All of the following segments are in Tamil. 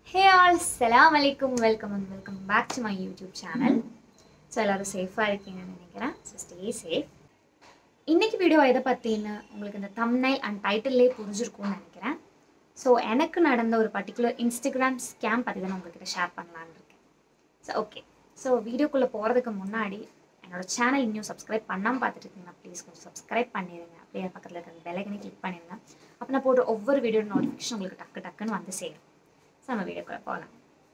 ஹே ஆல் சலாம் அலைக்கும் welcome and welcome back to my YouTube channel so எல்லோரும் சேஃபாக இருக்கீங்கன்னு நினைக்கிறேன் ஸோ ஸ்டே சேஃப் இன்னைக்கு வீடியோ எதை பற்றின்னு உங்களுக்கு இந்த தம்னைல் அண்ட் டைட்டில்லே புரிஞ்சிருக்கும்னு நினைக்கிறேன் ஸோ எனக்கு நடந்த ஒரு பர்டிகுலர் இன்ஸ்டாகிராம் ஸ்கேம் பற்றி தான் நான் உங்ககிட்ட ஷேர் பண்ணலான்னு இருக்கேன் ஸோ ஓகே ஸோ வீடியோக்குள்ளே போகிறதுக்கு முன்னாடி என்னோட சேனல் இன்னும் சப்ஸ்கிரைப் பண்ணாமல் பார்த்துட்டு இருக்கீங்கன்னா ப்ளீஸ் கொஞ்சம் சப்ஸ்கிரைப் பண்ணிடுங்க அப்படியே பக்கத்தில் இருக்கிற பெலைக்கனே கிளிக் பண்ணிடுங்க அப்போ நான் போடுற ஒவ்வொரு வீடியோ நோட்டிஃபிகேஷன் உங்களுக்கு டக்கு டக்குன்னு வந்து சேரும் ஸோ நம்ம வீடியோக்குள்ளே போகலாம்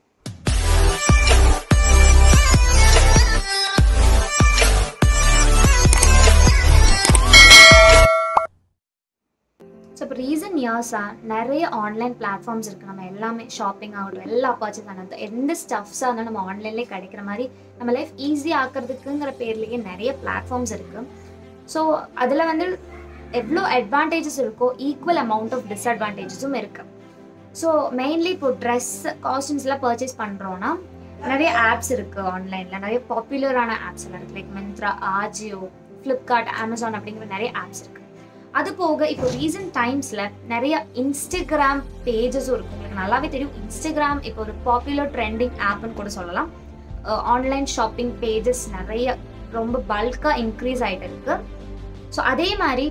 ஸோ இப்போ ரீசன்ட் இயர்ஸாக நிறைய ஆன்லைன் பிளாட்ஃபார்ம்ஸ் இருக்குது நம்ம எல்லாமே ஷாப்பிங் ஆகட்டும் எல்லா பர்ச்சேஸ் ஆனது எந்த ஸ்டஃப்ஸாக இருந்தாலும் நம்ம ஆன்லைன்லேயே கிடைக்கிற மாதிரி நம்ம லைஃப் ஈஸி ஆக்கிறதுக்குங்கிற பேர்லேயே நிறைய பிளாட்ஃபார்ம்ஸ் இருக்குது ஸோ அதில் வந்து எவ்வளோ அட்வான்டேஜஸ் இருக்கோ ஈக்குவல் அமௌண்ட் ஆஃப் டிஸ்அட்வான்டேஜஸும் இருக்குது ஸோ மெயின்லி இப்போ ட்ரெஸ் காஸ்டியூம்ஸ்லாம் பர்ச்சேஸ் பண்ணுறோன்னா நிறைய ஆப்ஸ் இருக்குது ஆன்லைனில் நிறைய பாப்புலரான ஆப்ஸ் எல்லாம் இருக்குது லைக் மிந்த்ரா ஆஜியோ ஃப்ளிப்கார்ட் அமேசான் அப்படிங்கிற நிறைய ஆப்ஸ் இருக்குது அது போக இப்போ ரீசன்ட் டைம்ஸில் நிறைய இன்ஸ்டாகிராம் பேஜஸும் இருக்குது உங்களுக்கு நல்லாவே தெரியும் இன்ஸ்டாகிராம் இப்போ ஒரு பாப்புலர் ட்ரெண்டிங் ஆப்னு கூட சொல்லலாம் ஆன்லைன் ஷாப்பிங் பேஜஸ் நிறைய ரொம்ப பல்காக இன்க்ரீஸ் ஆகிட்டு இருக்கு ஸோ அதே மாதிரி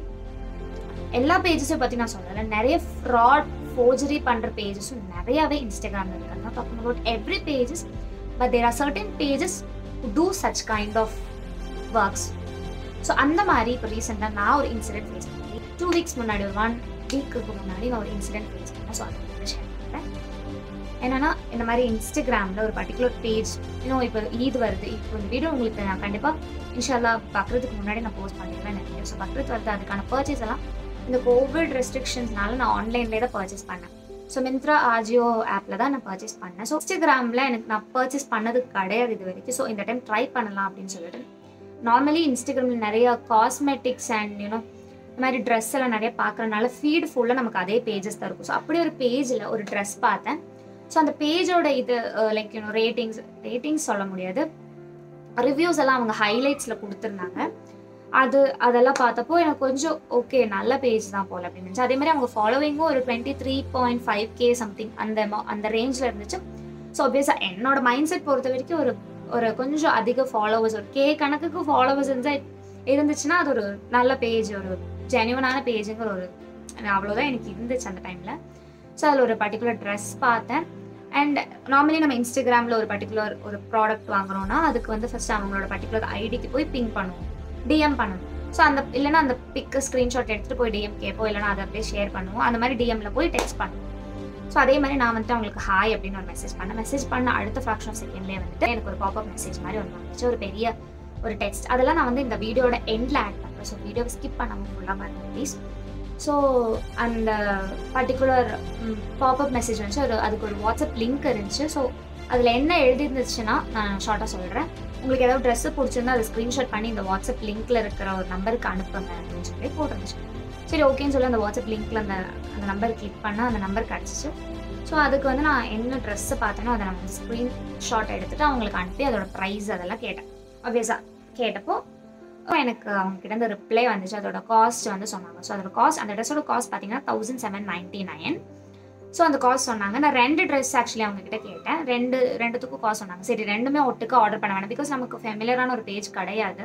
எல்லா பேஜஸையும் பற்றி நான் சொல்லலை நிறைய ஃப்ராட் ஃபோர்ஜரி பண்ணுற பேஜஸும் நிறையாவே இன்ஸ்டாகிராமில் இருக்கு நான் talking about every pages but there are certain pages to such kind of works so அந்த மாதிரி இப்போ ரீசெண்டாக நான் ஒரு இன்சிடென்ட் ஃபேஸ் பண்ணேன் டூ வீக்ஸ் முன்னாடி ஒரு ஒன் வீக்குக்கு முன்னாடி நான் ஒரு இன்சிடென்ட் ஃபேஸ் பண்ணேன் ஸோ அதை வந்து ஷேர் பண்ணுறேன் என்னன்னா இந்த மாதிரி இன்ஸ்டாகிராமில் ஒரு பர்டிகுலர் பேஜ் இன்னும் இப்போ ஈத் வருது இப்போ இந்த வீடியோ உங்களுக்கு நான் கண்டிப்பாக இன்ஷால்லா பக்ரதுக்கு முன்னாடி நான் போஸ்ட் பண்ணிடுவேன் நினைக்கிறேன் ஸோ பக்ரத் வருது அதுக்கான பர்ச்சேஸ் எல்லாம் இந்த கோவிட் ரெஸ்ட்ரிக்ஷன்ஸ்னால நான் ஆன்லைன்லேயே தான் பர்ச்சேஸ் பண்ணேன் ஸோ மிந்த்ரா ஆஜியோ ஆப்பில் தான் நான் பர்ச்சேஸ் பண்ணேன் ஸோ இன்ஸ்டாகிராமில் எனக்கு நான் பர்ச்சேஸ் பண்ணது கிடையாது இது வரைக்கும் ஸோ இந்த டைம் ட்ரை பண்ணலாம் அப்படின்னு சொல்லிட்டு நார்மலி இன்ஸ்டாகிராமில் நிறைய காஸ்மெட்டிக்ஸ் அண்ட் யூனோ இந்த மாதிரி ட்ரெஸ் எல்லாம் நிறைய பார்க்குறதுனால ஃபீட் ஃபுல்லாக நமக்கு அதே பேஜஸ் தான் இருக்கும் ஸோ அப்படி ஒரு பேஜில் ஒரு ட்ரெஸ் பார்த்தேன் ஸோ அந்த பேஜோட இது லைக் யூனோ ரேட்டிங்ஸ் ரேட்டிங்ஸ் சொல்ல முடியாது ரிவ்யூஸ் எல்லாம் அவங்க ஹைலைட்ஸில் கொடுத்துருந்தாங்க அது அதெல்லாம் பார்த்தப்போ எனக்கு கொஞ்சம் ஓகே நல்ல பேஜ் தான் போல் அப்படின்னு இருந்துச்சு அதே மாதிரி அவங்க ஃபாலோவிங்கும் ஒரு twenty three point five K something அந்த அந்த ரேஞ்சில் இருந்துச்சு ஸோ obviously என்னோட மைண்ட் செட் பொறுத்த வரைக்கும் ஒரு ஒரு கொஞ்சம் அதிக ஃபாலோவர்ஸ் ஒரு கே கணக்குக்கு ஃபாலோவர்ஸ் இருந்தால் இருந்துச்சுன்னா அது ஒரு நல்ல பேஜ் ஒரு ஜென்யூனான பேஜுங்கிற ஒரு அவ்வளோதான் எனக்கு இருந்துச்சு அந்த டைமில் ஸோ அதில் ஒரு பர்டிகுலர் ட்ரெஸ் பார்த்தேன் அண்ட் நார்மலி நம்ம இன்ஸ்டாகிராமில் ஒரு பர்டிகுலர் ஒரு ப்ராடக்ட் வாங்குறோம்னா அதுக்கு வந்து ஃபர்ஸ்ட் அவங்களோட பர்டிகுலர் ஐடிக்கு போய் பிங் பண்ணுவோம் டிஎம் பண்ணணும் ஸோ அந்த இல்லைன்னா அந்த பிக்கு ஸ்க்ரீன்ஷாட் எடுத்துகிட்டு போய் டிஎம் கேட்போம் இல்லைனா அதை அப்படியே ஷேர் பண்ணுவோம் அந்த மாதிரி டிஎம்ல போய் டெக்ஸ்ட் பண்ணுவோம் ஸோ அதே மாதிரி நான் வந்துட்டு அவங்களுக்கு ஹாய் அப்படின்னு ஒரு மெசேஜ் பண்ணேன் மெசேஜ் பண்ண அடுத்த ஃப்ராக்ஷன் ஆஃப் செகண்ட்லேயே வந்துட்டு எனக்கு ஒரு பாப்அப் மெசேஜ் மாதிரி ஒன்று வந்துச்சு ஒரு பெரிய ஒரு டெக்ஸ்ட் அதெல்லாம் நான் வந்து இந்த வீடியோட எண்டில் ஆட் பண்ணுறேன் ஸோ வீடியோவை ஸ்கிப் பண்ணாமல் ஃபுல்லாக பாருங்கள் ப்ளீஸ் ஸோ அந்த பர்டிகுலர் பாப்அப் மெசேஜ் வந்துச்சு ஒரு அதுக்கு ஒரு வாட்ஸ்அப் லிங்க் இருந்துச்சு ஸோ அதில் என்ன எழுதிருந்துச்சுன்னா நான் ஷார்ட்டாக சொல்கிறேன் உங்களுக்கு ஏதாவது ட்ரெஸ்ஸு பிடிச்சிருந்தா அதை ஸ்க்ரீன்ஷாட் பண்ணி இந்த வாட்ஸ்அப் லிங்க்ல இருக்கிற ஒரு நம்பருக்கு அனுப்புங்க அப்படின்னு சொல்லி போட்டுருந்துச்சு சரி ஓகேன்னு சொல்லி அந்த வாட்ஸ்அப் லிங்க்ல அந்த அந்த நம்பர் கிளிக் பண்ணால் அந்த நம்பர் கிடச்சிச்சு ஸோ அதுக்கு வந்து நான் என்ன ட்ரெஸ்ஸு பார்த்தேனோ அதை நான் வந்து ஸ்க்ரீன் ஷாட் எடுத்துட்டு அவங்களுக்கு அனுப்பி அதோட ப்ரைஸ் அதெல்லாம் கேட்டேன் ஆப்வியஸாக கேட்டப்போ எனக்கு அவங்க கிட்ட இந்த ரிப்ளை வந்துச்சு அதோட காஸ்ட் வந்து சொன்னாங்க ஸோ அதோட காஸ்ட் அந்த ட்ரெஸ்ஸோட காஸ்ட் பார்த்தீங்கன்னா thousand seven ninety nine so அந்த காஸ்ட் சொன்னாங்க நான் ரெண்டு ட்ரெஸ் ஆக்சுவலி அவங்க கிட்ட கேட்டேன் ரெண்டு ரெண்டுத்துக்கும் காஸ்ட் சொன்னாங்க சரி ரெண்டுமே ஒட்டுக்கு ஆர்டர் பண்ண வேணாம் பிகாஸ் நமக்கு ஃபெமிலியரான ஒரு பேஜ் கிடையாது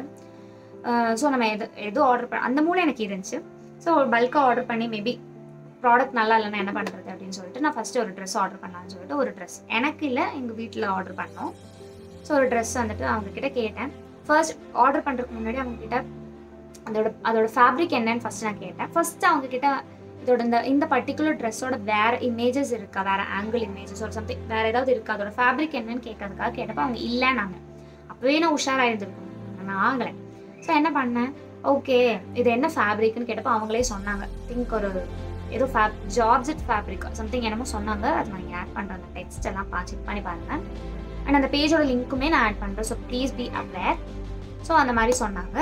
ஸோ நம்ம எது எதுவும் ஆர்டர் பண்ண அந்த மூலம் எனக்கு இருந்துச்சு ஸோ பல்காக ஆர்டர் பண்ணி மேபி ப்ராடக்ட் நல்லா இல்லைன்னா என்ன பண்ணுறது அப்படின்னு சொல்லிட்டு நான் ஃபஸ்ட்டு ஒரு ட்ரெஸ் ஆர்டர் பண்ணலான்னு சொல்லிட்டு ஒரு ட்ரெஸ் எனக்கு இல்லை எங்கள் வீட்டில் ஆர்டர் பண்ணோம் ஸோ ஒரு ட்ரெஸ் வந்துட்டு அவங்க கிட்ட கேட்டேன் ஃபர்ஸ்ட் ஆர்டர் பண்ணுறதுக்கு முன்னாடி அவங்க கிட்ட அதோட அதோட ஃபேப்ரிக் என்னன்னு ஃபர்ஸ்ட் நான் கேட்டேன் ஃபர்ஸ்ட் அவங்க கிட்ட இதோட இந்த இந்த பர்டிகுலர் ட்ரெஸ்ஸோட வேற இமேஜஸ் இருக்கா வேற ஆங்கிள் இமேஜஸ் ஒரு சம்திங் வேற ஏதாவது இருக்கா அதோட ஃபேப்ரிக் என்னன்னு கேட்கறதுக்காக கேட்டப்போ அவங்க இல்லைனாங்க அப்பவே நான் உஷாராயிருந்திருக்கணும் நான் ஆகலை ஸோ என்ன பண்ணேன் ஓகே இது என்ன ஃபேப்ரிக்னு கேட்டப்போ அவங்களே சொன்னாங்க திங்க் ஒரு ஏதோ ஃபேப் ஜார்ஜெட் ஃபேப்ரிக் சம்திங் என்னமோ சொன்னாங்க அது நான் ஆட் பண்ணுறேன் அந்த டெக்ஸ்ட் எல்லாம் பா செக் பண்ணி பாருங்க அண்ட் அந்த பேஜோட லிங்க்குமே நான் ஆட் பண்ணுறேன் so please be aware so அந்த மாதிரி சொன்னாங்க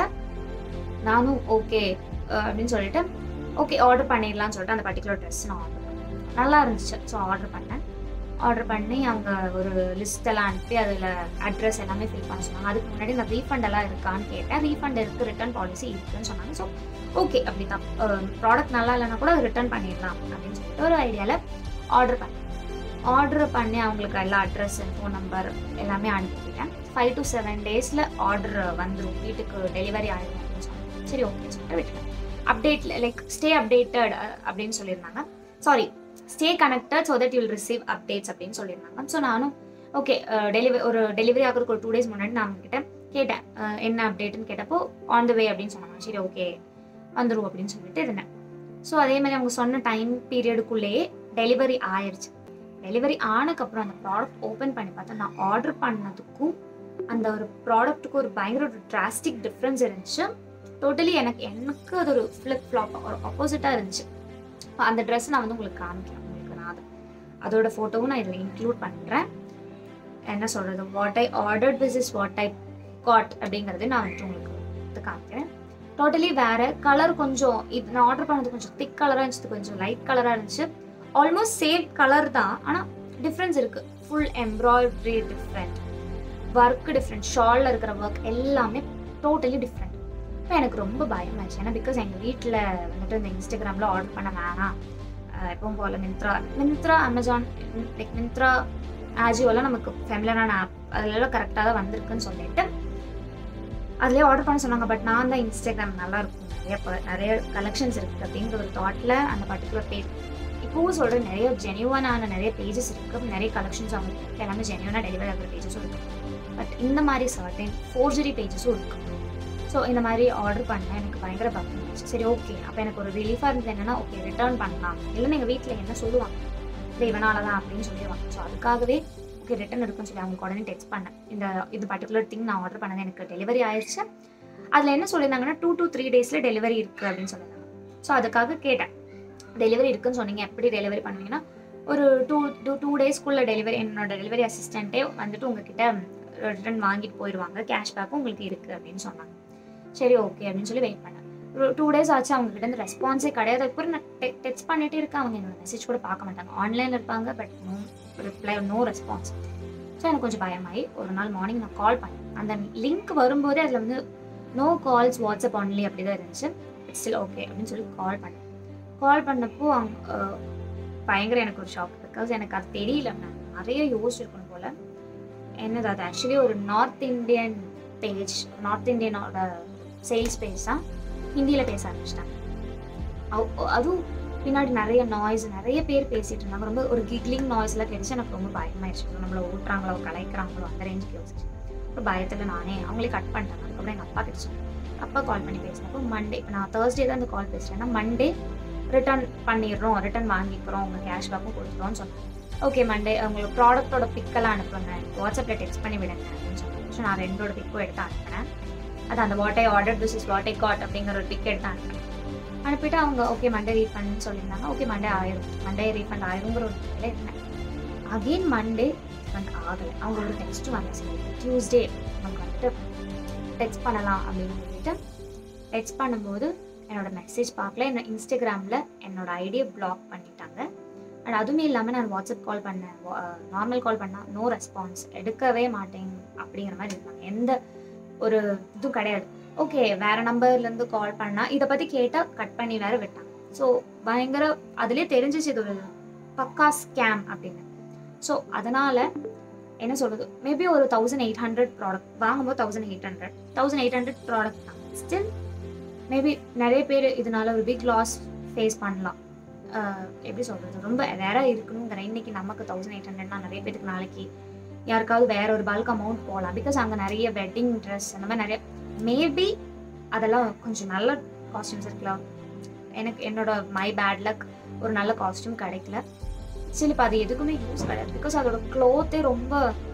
நானும் ஓகே அப்படின்னு சொல்லிட்டு ஓகே ஆர்டர் பண்ணிடலாம்னு சொல்லிட்டு அந்த பர்டிகுலர் ட்ரெஸ் நான் ஆர்டர் பண்ணேன் நல்லா இருந்துச்சு ஸோ ஆர்டர் பண்ணேன் ஆர்டர் பண்ணி அவங்க ஒரு லிஸ்ட் எல்லாம் அனுப்பி அதில் அட்ரஸ் எல்லாமே ஃபில் பண்ண சொன்னாங்க அதுக்கு முன்னாடி நான் ரீஃபண்ட் எல்லாம் இருக்கான்னு கேட்டேன் ரீஃபண்ட் இருக்குது ரிட்டர்ன் பாலிசி இருக்குன்னு சொன்னாங்க ஸோ ஓகே அப்படி தான் ப்ராடக்ட் நல்லா இல்லைன்னா கூட ரிட்டர்ன் பண்ணிடலாம் அப்படின்னு சொல்லிட்டு ஒரு ஐடியாவில் ஆர்டர் பண்ணேன் ஆர்டர் பண்ணி அவங்களுக்கு எல்லா அட்ரஸ் ஃபோன் நம்பர் எல்லாமே அனுப்பிட்டேன் ஃபைவ் டு செவன் டேஸில் ஆர்டர் வந்துடும் வீட்டுக்கு டெலிவரி ஆகிடும் அப்படின்னு சொன்னாங்க சரி ஓகே சொல்லிட்டு விட்டுட்டேன் அப்டேட்ல லைக் ஸ்டே அப்டேட்டட் அப்படின்னு சொல்லியிருந்தாங்க sorry stay connected so that you'll receive updates அப்படின்னு சொல்லியிருந்தாங்க ஸோ நானும் ஓகே டெலிவரி ஒரு டெலிவரி ஆகிறதுக்கு ஒரு டூ டேஸ் முன்னாடி நான் அவங்ககிட்ட கேட்டேன் அஹ், என்ன அப்டேட்னு கேட்டப்போ ஆன் த வே அப்படின்னு சொன்னாங்க சரி ஓகே வந்துடும் அப்படின்னு சொல்லிட்டு இருந்தேன் ஸோ அதே மாதிரி அவங்க சொன்ன டைம் பீரியடுக்குள்ளேயே டெலிவரி ஆயிருச்சு டெலிவரி ஆனதுக்கப்புறம் அந்த ப்ராடக்ட் ஓப்பன் பண்ணி பார்த்தா நான் ஆர்டர் பண்ணதுக்கும் அந்த ஒரு ப்ராடக்ட்டுக்கு ஒரு பயங்கர ஒரு டிராஸ்டிக் டிஃப்ரென்ஸ் இருந்துச்சு டோட்டலி எனக்கு எனக்கு அது ஒரு ஃப்ளிப் ஃப்ளாப் ஒரு ஆப்போசிட்டாக இருந்துச்சு அந்த ட்ரெஸ் நான் வந்து உங்களுக்கு காமிக்கிறேன் உங்களுக்கு நான் அது அதோட ஃபோட்டோவும் நான் இதில் இன்க்ளூட் பண்ணுறேன் என்ன சொல்கிறது what I ordered this is what I got அப்படிங்கிறது நான் வந்துட்டு உங்களுக்கு இது காமிக்கிறேன் டோட்டலி வேற கலர் கொஞ்சம் இது நான் ஆர்டர் பண்ணது கொஞ்சம் திக் கலராக இருந்துச்சு கொஞ்சம் லைட் கலராக இருந்துச்சு ஆல்மோஸ்ட் சேம் கலர் தான் ஆனால் டிஃப்ரென்ஸ் இருக்கு full embroidery different work different ஷாலில் இருக்கிற ஒர்க் எல்லாமே டோட்டலி டிஃப்ரெண்ட் இப்போ எனக்கு ரொம்ப பயமாச்சு ஏன்னா பிகாஸ் எங்கள் வீட்டில் வந்துட்டு இந்த இன்ஸ்டாகிராமில் ஆர்டர் பண்ண வேணாம் அஹ் எப்பவும் போல் மிந்த்ரா மிந்த்ரா அமேசான் லைக் மிந்த்ரா ஆஜியோலாம் நமக்கு ஃபெமிலரான ஆப் அதுலலாம் கரெக்டாக தான் வந்திருக்குன்னு சொல்லிட்டு அதுலேயே ஆர்டர் பண்ண சொன்னாங்க பட் நான் தான் இன்ஸ்டாகிராம் நல்லா இருக்கும் நிறைய ப- நிறைய கலெக்ஷன்ஸ் இருக்குது அப்படிங்கிற ஒரு தாட்டில் அந்த பர்டிகுலர் பேஜ் இப்போவும் சொல்கிறேன் நிறைய ஜென்யூனான நிறைய பேஜஸ் இருக்குது நிறைய கலெக்ஷன்ஸ் அவங்களுக்கு இருக்கு. எல்லாமே ஜென்யூனாக டெலிவரி ஆகிற பேஜஸும் இருக்குது பட் இந்த மாதிரி சர்டன் ஃபோர்ஜரி பேஜஸும் இருக்குது ஸோ இந்த மாதிரி ஆர்டர் பண்ண எனக்கு பயங்கர பக்கம் இருந்துச்சு சரி ஓகே அப்போ எனக்கு ஒரு ரிலீஃபாக இருந்தது என்னன்னா ஓகே ரிட்டர்ன் பண்ணலாம் இல்லைன்னா எங்கள் வீட்டில் என்ன சொல்லுவாங்க இது இவனால தான் அப்படின்னு சொல்லிடுவாங்க ஸோ அதுக்காகவே ஓகே ரிட்டன் இருக்குன்னு சொல்லி அவங்களுக்கு உடனே டெக்ஸ்ட் பண்ணேன் இந்த இது பர்டிகுலர் திங் நான் ஆர்டர் பண்ணது எனக்கு டெலிவரி ஆயிடுச்சு அதில் என்ன சொல்லியிருந்தாங்கன்னா டூ to த்ரீ டேஸில் டெலிவரி இருக்குது அப்படின்னு சொல்லியிருந்தாங்க ஸோ அதுக்காக கேட்டேன் டெலிவரி இருக்குன்னு சொன்னீங்க எப்படி டெலிவரி பண்ணுவீங்கன்னா ஒரு டூ டூ டூ டேஸ்க்குள்ள டெலிவரி என்னோட டெலிவரி அசிஸ்டண்ட்டே வந்துட்டு உங்ககிட்ட ரிட்டர்ன் வாங்கிட்டு போயிடுவாங்க கேஷ்பேக்கும் உங்களுக்கு இருக்குது அப்படின்னு சொன்னாங்க சரி ஓகே அப்படின்னு சொல்லி வெயிட் பண்ணேன் ஒரு டூ டேஸ் ஆச்சு அவங்க கிட்ட இருந்து ரெஸ்பான்ஸே கிடையாது அதுக்கப்புறம் நான் டெக்ஸ்ட் பண்ணிட்டே இருக்கேன் அவங்க என்னோட மெசேஜ் கூட பார்க்க மாட்டாங்க ஆன்லைனில் இருப்பாங்க but no reply no response so எனக்கு கொஞ்சம் பயமாயி ஒரு நாள் மார்னிங் நான் கால் பண்ணேன் அந்த லிங்க் வரும்போதே அதில் வந்து நோ கால்ஸ் வாட்ஸ்அப் ஒன்லி அப்படி தான் இருந்துச்சு ஸ்டில் ஓகே அப்படின்னு சொல்லி கால் பண்ணேன் கால் பண்ணப்போ அவங்க அஹ், பயங்கர எனக்கு ஒரு ஷாக் பிகாஸ் எனக்கு அது தெரியல நான் நிறைய யோசிச்சிருக்கணும் போல என்னது அது ஆக்சுவலி ஒரு நார்த் இந்தியன் பேஜ் நார்த் இந்தியனோட சேல்ஸ் பேஜ் தான் ஹிந்தியில் பேச ஆரம்பிச்சிட்டாங்க அவ்- அதுவும் பின்னாடி நிறைய நாய்ஸ் நிறைய பேர் பேசிட்டு இருந்தாங்க ரொம்ப ஒரு கிக்லிங் நாய்ஸ்லாம் கிடைச்சு எனக்கு ரொம்ப பயமாயிருச்சு நம்மள ஓட்டுறாங்களோ கலைக்கிறாங்களோ அந்த ரேஞ்சுக்கு யோசிச்சு அப்புறம் பயத்தில் நானே அவங்களே கட் பண்ணிட்டாங்க அதுக்கப்புறம் எங்கள் அப்பா கிட்ட சொன்னேன் அப்பா கால் பண்ணி பேசினப்போ மண்டே நான் தேர்ஸ்டே தான் அந்த கால் பேசுகிறேன்னா மண்டே ரிட்டர்ன் பண்ணிடுறோம் ரிட்டர்ன் வாங்கிக்கிறோம் உங்கள் கேஷ்பேக்கும் கொடுத்துருவோம்னு சொன்னேன் ஓகே மண்டே உங்களுக்கு ப்ராடக்ட்டோட பிக்கெல்லாம் அனுப்புங்க வாட்ஸ்அப்பில் டெக்ஸ்ட் பண்ணி விடுங்க அப்படின்னு சொன்னாங்க ஸோ நான் ரெண்டோட பிக்கும் எடுத்து அனுப்பினேன் அது அந்த what I order this is what I got அப்படிங்கிற ஒரு பிக் எடுத்து அனுப்பினேன் அனுப்பிட்டு அவங்க ஓகே மண்டே ரீஃபண்ட் சொல்லியிருந்தாங்க ஓகே மண்டே ஆயிரும் மண்டே ரீஃபண்ட் ஆயிருங்கிற ஒரு இதில் இருந்தேன் அகெயின் மண்டே ரீஃபண்ட் ஆகலை அவங்க ஒரு டெக்ஸ்ட் வாங்க சரி டியூஸ்டே நமக்கு வந்துட்டு டெக்ஸ்ட் பண்ணலாம் அப்படின்னு சொல்லிட்டு டெக்ஸ்ட் பண்ணும்போது என்னோட மெசேஜ் பார்க்கல என்ன இன்ஸ்டாகிராமில் என்னோட ஐடியை பிளாக் பண்ணிட்டாங்க அண்ட் அதுவுமே இல்லாமல் நான் வாட்ஸ்அப் கால் பண்ணேன் நார்மல் கால் பண்ணால் நோ ரெஸ்பான்ஸ் எடுக்கவே மாட்டேன் அப்படிங்கிற மாதிரி இருந்தாங்க எந்த ஒரு இதுவும் கிடையாது ஓகே வேற நம்பர்லேருந்து கால் பண்ணால் இதை பற்றி கேட்டால் கட் பண்ணி வேற விட்டாங்க ஸோ பயங்கர அதுலேயே தெரிஞ்சிச்சு இது ஒரு பக்கா ஸ்கேம் அப்படின்னு ஸோ அதனால் என்ன சொல்கிறது மேபி ஒரு தௌசண்ட் எயிட் ஹண்ட்ரட் ப்ராடக்ட் வாங்கும்போது thousand eight hundred thousand eight hundred product தான் ஸ்டில் மேபி நிறைய பேர் இதனால ஒரு பிக் லாஸ் ஃபேஸ் பண்ணலாம் ஆஹ் எப்படி சொல்கிறது ரொம்ப வேற இருக்கணுங்கிற இன்னைக்கு நமக்கு தௌசண்ட் எயிட் ஹண்ட்ரட்னா நிறைய பேருக்கு நாளைக்கு யாருக்காவது வேற ஒரு பல்க் அமௌண்ட் போகலாம் பிகாஸ் அங்கே நிறைய வெட்டிங் ட்ரெஸ் அந்த மாதிரி நிறைய மேபி அதெல்லாம் கொஞ்சம் நல்ல காஸ்டியூம்ஸ் இருக்கலாம் எனக்கு என்னோட மை பேட் லக் ஒரு நல்ல காஸ்டியூம் கிடைக்கல சரி இப்போ அது எதுக்குமே யூஸ் கிடையாது பிகாஸ் அதோட க்ளோத்தே ரொம்ப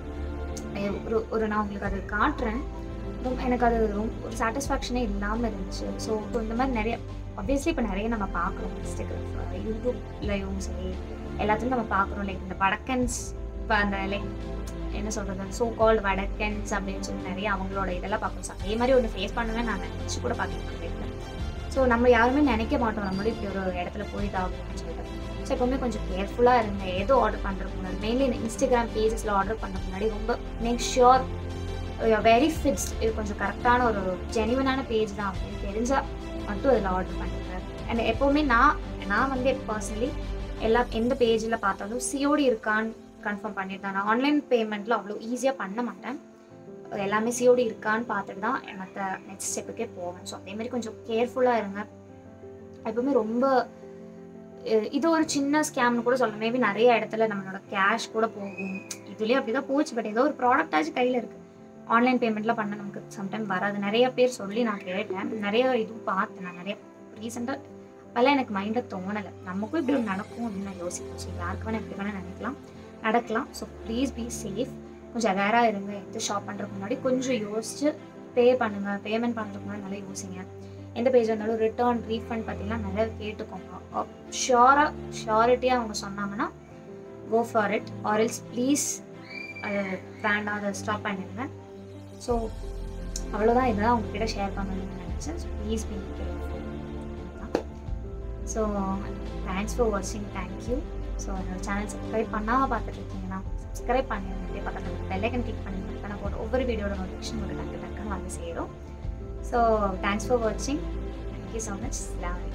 அஹ் ஒரு ஒரு நான் உங்களுக்கு அது காட்டுறேன் ரொம்ப எனக்கு அது ரொம்ப ஒரு சாட்டிஸ்ஃபேக்ஷனே இல்லாமல் இருந்துச்சு ஸோ இந்த மாதிரி நிறைய ஆப்வியஸ்லி இப்போ நிறைய நம்ம பார்க்குறோம் இன்ஸ்டாகிராம் யூடியூப்லையும் சரி எல்லாத்தையும் நம்ம பார்க்குறோம் லைக் இந்த வடக்கன்ஸ் இப்போ அந்த லைக் என்ன சொல்கிறது ஸோ கால்டு வடக்கன்ஸ் அப்படின்னு சொல்லி நிறைய அவங்களோட இதெல்லாம் பார்க்கணும் ஸோ அதே மாதிரி ஒன்று ஃபேஸ் பண்ணுவேன் நான் நினச்சி கூட பார்த்துருக்கேன் லைஃப்பில் ஸோ நம்ம யாருமே நினைக்க மாட்டோம் நம்மளும் இப்படி ஒரு இடத்துல போயிட்டாகணும்னு சொல்லிட்டு ஸோ எப்போவுமே கொஞ்சம் கேர்ஃபுல்லாக இருங்க ஏதோ ஆர்டர் பண்ணுறதுக்கு முன்னாடி மெயின்லி இந்த இன்ஸ்டாகிராம் பேஜஸில் ஆர்டர் பண்ண முன்னாடி ரொம்ப மேக் ஷியோர் வெரி ஃபிக்ஸ்ட் இது கொஞ்சம் கரெக்டான ஒரு ஜெனிவனான பேஜ் தான் அப்படின்னு தெரிஞ்சால் மட்டும் அதில் ஆர்டர் பண்ணுங்க அண்ட் எப்போவுமே நான் நான் வந்து பர்சனலி எல்லா எந்த பேஜில் பார்த்தாலும் சிஓடி இருக்கான்னு கன்ஃபார்ம் பண்ணிட்டு தான் நான் ஆன்லைன் பேமெண்ட்டில் அவ்வளோ ஈஸியாக பண்ண மாட்டேன் எல்லாமே சிஓடி இருக்கான்னு பார்த்துட்டு தான் மற்ற நெக்ஸ்ட் ஸ்டெப்புக்கே போவேன் ஸோ அதேமாதிரி கொஞ்சம் கேர்ஃபுல்லாக இருங்க எப்பவுமே ரொம்ப அஹ் இது ஒரு சின்ன ஸ்கேம்னு கூட சொல்லலாம் மேபி நிறைய இடத்துல நம்மளோட கேஷ் கூட போகும் இதுலேயும் அப்படி தான் போச்சு பட் ஏதோ ஒரு ப்ராடக்டாச்சும் கையில் இருக்குது ஆன்லைன் பேமெண்ட்டில் பண்ண நமக்கு சம்டைம் வராது நிறைய பேர் சொல்லி நான் கேட்டேன் நிறைய இதுவும் பார்த்தேன் நான் நிறைய ரீசெண்டாக அப்போல்லாம் எனக்கு மைண்டில் தோணலை நமக்கும் இப்படி ஒன்று நடக்கும் அப்படின்னு நான் யோசிப்பேன் ஸோ யாருக்கு வேணால் எப்படி வேணால் நினைக்கலாம் நடக்கலாம் ஸோ ப்ளீஸ் பி சேஃப் கொஞ்சம் அவேராக இருங்க எந்த ஷாப் பண்ணுறதுக்கு முன்னாடி கொஞ்சம் யோசிச்சு பே பண்ணுங்கள் பேமெண்ட் பண்ணுறதுக்கு முன்னாடி நல்லா யோசிங்க எந்த பேஜ் இருந்தாலும் ரிட்டர்ன் ரீஃபண்ட் பார்த்தீங்கன்னா நிறைய கேட்டுக்கோங்க ஷியோராக ஷியாரிட்டியாக அவங்க சொன்னாங்கன்னா கோ ஃபார் இட் ஆர்எல்ஸ் ப்ளீஸ் அது வேண்டாம் அதை ஸ்டாப் பண்ணிடுங்க ஸோ அவ்வளோதான் இதெல்லாம் உங்ககிட்ட ஷேர் பண்ணணும்னு நினச்சேன் so please be so thanks for வாட்சிங் தேங்க்யூ ஸோ என்னோட சேனல் சப்ஸ்கிரைப் பண்ணாமல் பார்த்துட்டு இருக்கீங்கன்னா சப்ஸ்கிரைப் பண்ணிடுங்க அப்படியே பக்கத்தில் பெல்லைக்கன் கிளிக் பண்ணி நான் போட ஒவ்வொரு வீடியோட நோட்டிஃபிகேஷன் உங்களுக்கு டக்கு டக்குன்னு வந்து சேரும் ஸோ தேங்க்ஸ் ஃபார் வாட்சிங் தேங்க்யூ ஸோ மச் லவ்